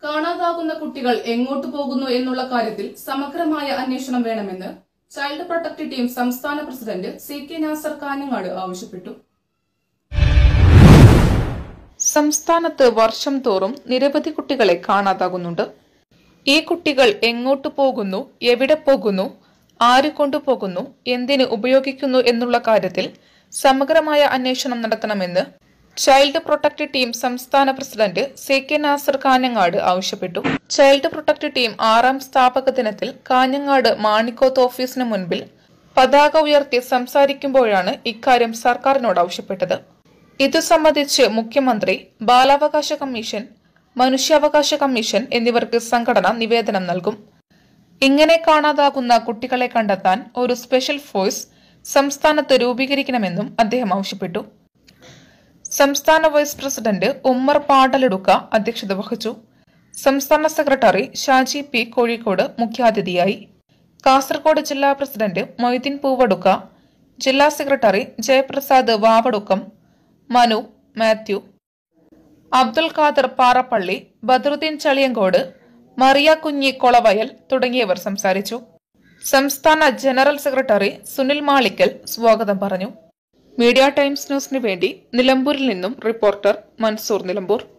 കാണാതാകുന്ന കുട്ടികൾ എങ്ങോട്ട് പോകുന്നു എന്നുള്ള കാര്യത്തിൽ സമഗ്രമായ അന്വേഷണം വേണമെന്ന് ചൈൽഡ് പ്രൊട്ടക്ട് ടീം സംസ്ഥാന president C K Nasar Kanhangad ആവശ്യപ്പെട്ടു സംസ്ഥാനത്ത് വർഷം തോറും നിരവധി കുട്ടികളെ കാണാതാകുന്നുണ്ട് ഈ കുട്ടികൾ എങ്ങോട്ട് പോകുന്നു എവിടെ പോകുന്നു ആര് കൊണ്ടുപോകുന്നു എന്തിന് ഉപയോഗിക്കുന്നു എന്നുള്ള കാര്യത്തിൽ സമഗ്രമായ അന്വേഷണം നടത്തണമെന്ന് ചൈൽഡ് പ്രൊട്ടക്ട് ടീം സംസ്ഥാന president C K Nasar Kanhangad ആവശ്യപ്പെട്ടു ചൈൽഡ് പ്രൊട്ടക്ട് ടീം ആറാം സ്ഥാപക ദിനത്തിൽ കാഞ്ഞങ്ങാട് മാണിക്കോത്ത് ഓഫീസിന് മുൻപിൽ പതാക ഉയർത്തി സംസാരിക്കുമ്പോഴാണ് ഇക്കാര്യം സർക്കാരിനോട് ആവശ്യപ്പെട്ടത് ഇതു സംബന്ധിച്ച് മുഖ്യമന്ത്രി ബാലാവകാശ കമ്മീഷൻ മനുഷ്യാവകാശ കമ്മീഷൻ എന്നിവർക്ക് സംഘടന നിവേദനം നൽകും ഇങ്ങനെ കാണാതാകുന്ന കുട്ടികളെ കണ്ടെത്താൻ ഒരു സ്പെഷ്യൽ ഫോഴ്സ് സംസ്ഥാനത്ത് രൂപീകരിക്കണമെന്നും അദ്ദേഹം ആവശ്യപ്പെട്ടു സംസ്ഥാന വൈസ് പ്രസിഡന്റ് ഉമ്മർ പാടലെടുക്ക അധ്യക്ഷത വഹിച്ചു സംസ്ഥാന സെക്രട്ടറി ഷാജി പി കോഴിക്കോട് മുഖ്യാതിഥിയായി കാസർഗോഡ് ജില്ലാ പ്രസിഡന്റ് മൊയ്തീൻ പൂവടുക്ക ജില്ലാ സെക്രട്ടറി ജയപ്രസാദ് വാവടുക്കം മനു മാത്യു അബ്ദുൽ ഖാദർ പാറപ്പള്ളി ബദറുദ്ദീൻ ചളിയങ്കോട് മറിയ കുഞ്ഞി കൊളവയൽ തുടങ്ങിയവർ സംസാരിച്ചു സംസ്ഥാന ജനറൽ സെക്രട്ടറി സുനിൽ മാളിക്കൽ സ്വാഗതം പറഞ്ഞു മീഡിയ ടൈംസ് ന്യൂസിനു വേണ്ടി നിലമ്പൂരിൽ നിന്നും റിപ്പോർട്ടർ മൻസൂർ നിലമ്പൂർ